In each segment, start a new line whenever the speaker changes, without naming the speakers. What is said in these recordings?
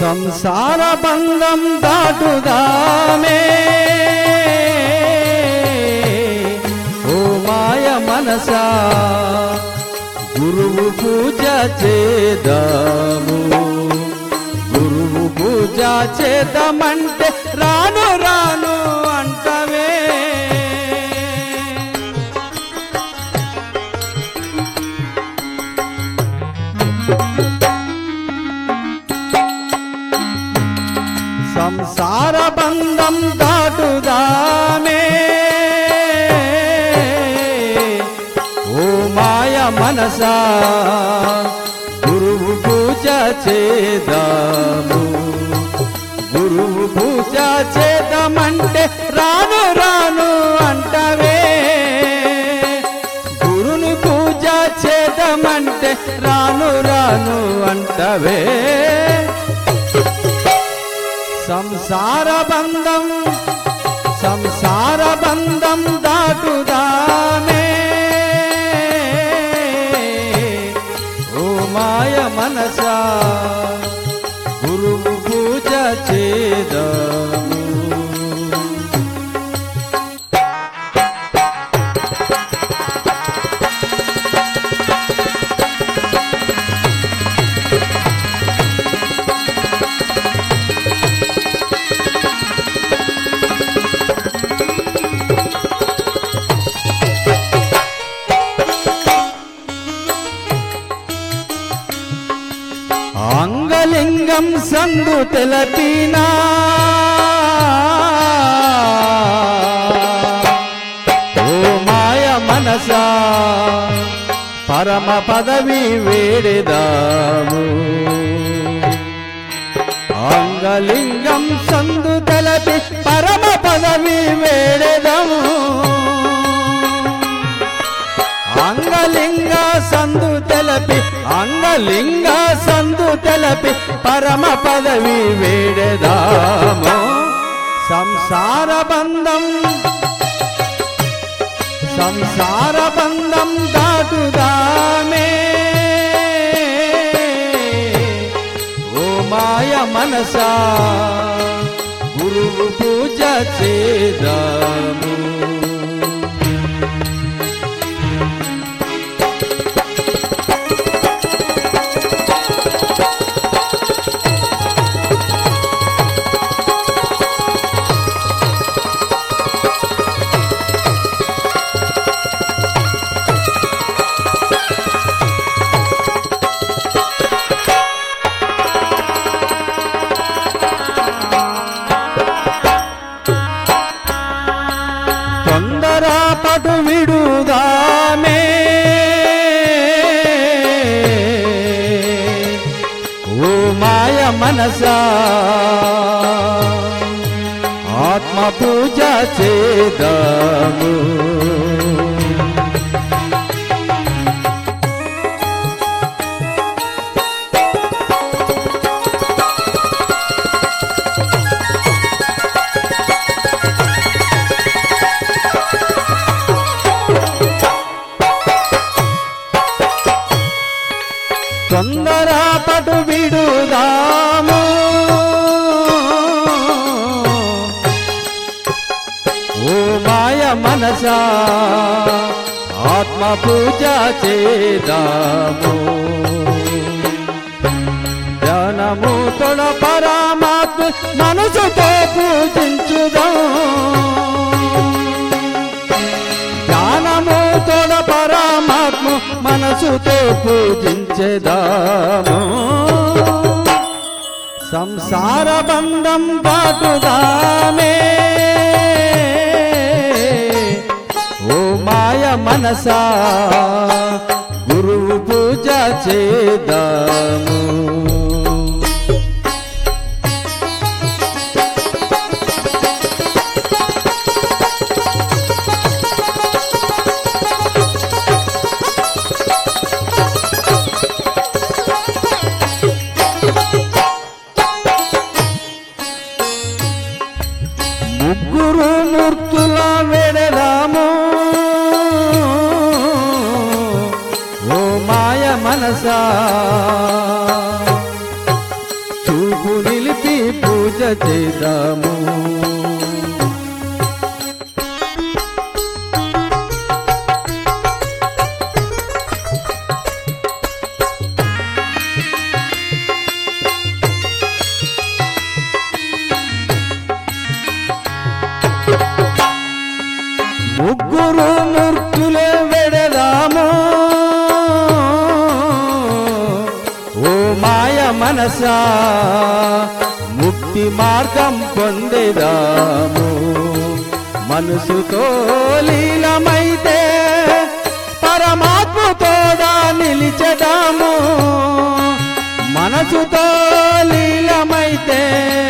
సంసార బంధం దాటుదామే ఓ మాయ మనసా గురువు పూజ చేదాము గురువు పూజ చేద్దామంటే రాను రాను అంటవే సంసార బంధం దాటుదామే ఓ మాయ మనసా గురువు పూజ చేదాము గురువు పూజ చేద్దామంటే రాను రాను అంటవే గురుని పూజ చేద్దామంటే రాను రాను అంటవే సంసార బంధం సంసార బంధం దాటుదామే ఓ మాయ మనసా గురువు పూజ చేదాము అంగలింగం సందు తెలపినా ఓ మాయ మనసా పరమ పదవి వేడెదాము అంగలింగం సందు తెలపి పరమ పదవి వేడెదము అంగలింగ సందు తెలపి అంగలింగ సందు తెలపి పరమ పదవి వేడదాము సంసార బంధం సంసార బంధం దాటుదామే ఓ మాయ మనసా గురువు పూజ చేదాము తొందర పటు విడుదామే ఓ మాయ మనసా ఆత్మ పూజ చేదాము తొందర పటు విడుదాము ఓ మాయ మనసా ఆత్మ పూజ చేదాము ధ్యానము తొడ పరమాత్మ మనసుతో పూజించుదాం జ్ఞానము తోడ పరమాత్మ మనసుతో పూజించేదాము సంసార బంధం దాటుదామే ఓ మాయ మనసా గురువు పూజ చేదాము ముగ్గురు మూర్తుల వెడదాము ఓ మాయ మనసా చూపు నిలి చేద్దాము ముగ్గురు మూర్తులే వెడదాము ఓ మాయ మనసా ముక్తి మార్గం పొందేదాము మనసుతో లీలమైతే పరమాత్మతోడా నిలిచెదాము మనసుతో లీలమైతే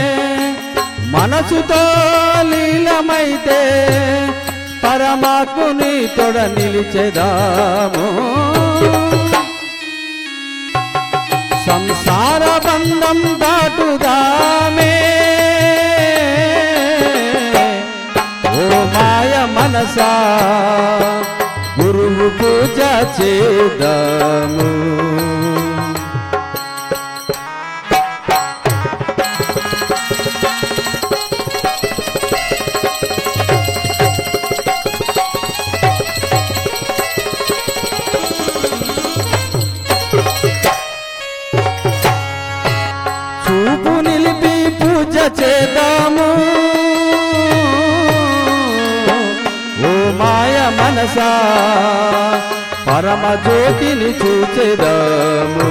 మనసుతో లీలమైతే పరమాత్ముని తొడ నిలిచెదాము సంసార బంధం దాటుదామే ఓ మాయ మనసా గురువు పూజ చేద్దాము చూపు నిలిపి పూజ చేద్దాము ఓ మాయ మనసా పరమ జ్యోతిని చూచెదాము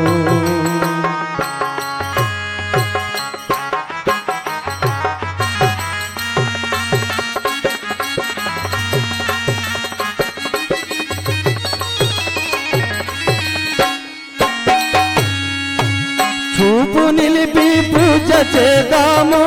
చూపు నిలిపి పూజ చేద్దాము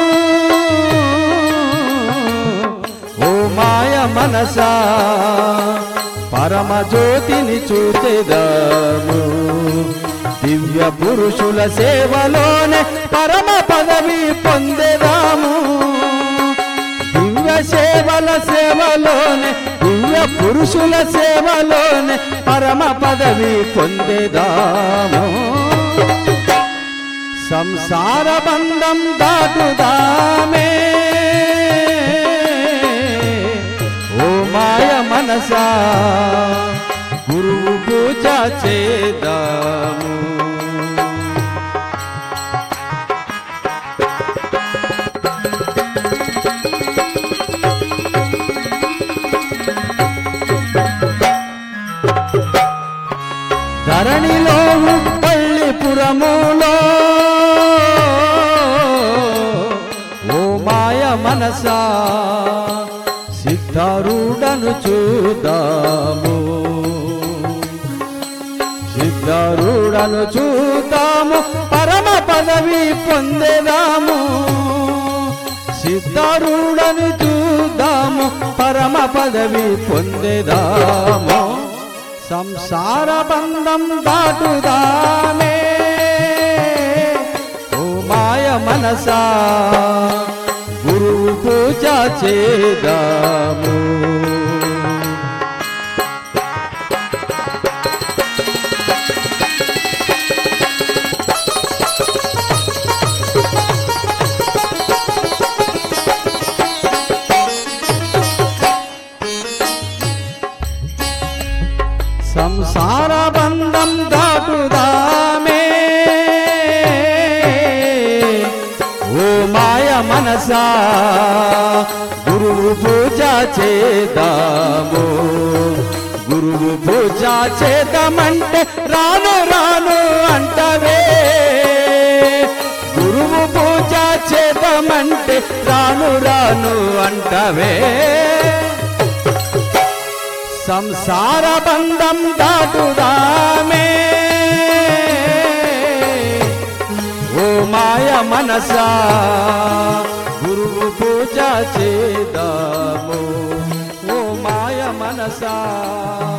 ఓ మాయ మనసా పరమ జ్యోతిని చూచెదాము దివ్య పురుషుల సేవలోనే పరమ పదవి పొందేదాము దివ్య సేవల సేవలోనే దివ్య పురుషుల సేవలోనే పరమ పదవి పొందేదాము సంసార బంధం దాటుదామే ఓ మాయ మనసా గురువు పూజ చేద్దాము ధరణిలో పళ్ళిపురములో ఓ మాయ మనసా సిద్ధారూఢను చూద్దాము సిద్ధారూఢను చూద్దాము పరమ పదవి పొందేదాము సిద్ధారూఢను చూద్దాము పరమ పదవి పొందేదాము సంసార బంధం దాటుదామే ఓ మాయ మనసా గురువు పూజ చేదాము సంసార బంధం దాటుదామే ఓ మాయ మనసా గురువు పూజ చేద్దాము గురువు పూజ చేద్దామంటే రాను రాను అంటవే గురువు పూజ చేద్దామంటే రాను రాను అంటవే సంసార బంధం దాటుదామే ఓ మాయ మనసా గురువు పూజ చేద్దాము ఓ మాయ మనసా